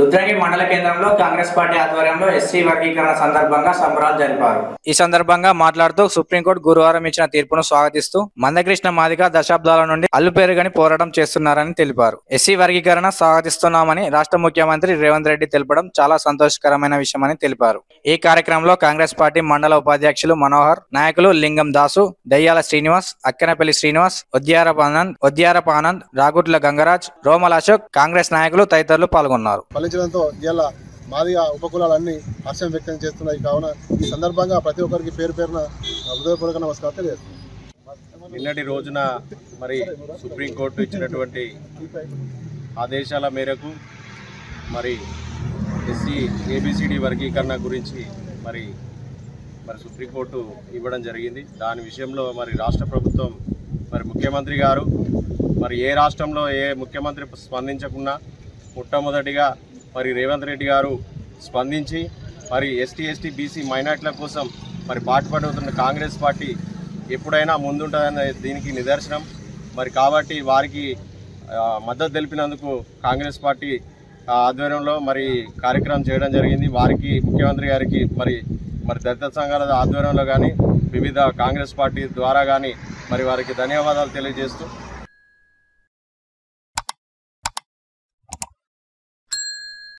రుద్రగిరి మండల కేంద్రంలో కాంగ్రెస్ పార్టీ ఆధ్వర్యంలో ఎస్సీ వర్గీకరణ సందర్భంగా సంబరాలు జరిపారు ఈ సందర్భంగా మాట్లాడుతూ సుప్రీంకోర్టు గురువారం ఇచ్చిన తీర్పును స్వాగతిస్తూ మందకృష్ణ మాదిగ దశాబ్దాల నుండి అల్లుపేరుగని పోరాటం చేస్తున్నారని తెలిపారు ఎస్సీ వర్గీకరణ స్వాగతిస్తున్నామని రాష్ట్ర ముఖ్యమంత్రి రేవంత్ రెడ్డి తెలపడం చాలా సంతోషకరమైన విషయమని తెలిపారు ఈ కార్యక్రమంలో కాంగ్రెస్ పార్టీ మండల ఉపాధ్యక్షులు మనోహర్ నాయకులు లింగం దాసు దయ్యాల శ్రీనివాస్ అక్కెనపల్లి శ్రీనివాస్ ఉద్యారప ఆనంద్ ఉద్యారప ఆనంద్ రాగుట్ల గంగరాజ్ రోమల్ అశోక్ కాంగ్రెస్ నాయకులు తదితరులు పాల్గొన్నారు ఫలించడంతో ఇవాళ మాదిగా ఉపకులాలన్నీ హర్షం వ్యక్తం చేస్తున్నాయి కావున ఈ సందర్భంగా ప్రతి ఒక్కరికి పేరు పేరున హృదయపూర్వక నమస్కారం తెలియజేస్తున్నాను నిన్నటి రోజున మరి సుప్రీంకోర్టు ఇచ్చినటువంటి ఆదేశాల మేరకు మరి ఎస్సీ ఏబిసిడి వర్గీకరణ గురించి మరి మరి సుప్రీంకోర్టు ఇవ్వడం జరిగింది దాని విషయంలో మరి రాష్ట్ర ప్రభుత్వం మరి ముఖ్యమంత్రి గారు మరి ఏ రాష్ట్రంలో ఏ ముఖ్యమంత్రి స్పందించకున్నా మొట్టమొదటిగా మరి రేవంత్ రెడ్డి గారు స్పందించి మరి ఎస్టీ ఎస్టీ బీసీ మైనార్టీల కోసం మరి పాటుపడుతున్న కాంగ్రెస్ పార్టీ ఎప్పుడైనా ముందుంటుందన్న దీనికి నిదర్శనం మరి కాబట్టి వారికి ఆ, మద్దతు తెలిపినందుకు కాంగ్రెస్ పార్టీ ఆ, ఆధ్వర్యంలో మరి కార్యక్రమం చేయడం జరిగింది వారికి ముఖ్యమంత్రి గారికి మరి మరి దళిత సంఘాల ఆధ్వర్యంలో కానీ వివిధ కాంగ్రెస్ పార్టీ ద్వారా కానీ మరి వారికి ధన్యవాదాలు తెలియజేస్తూ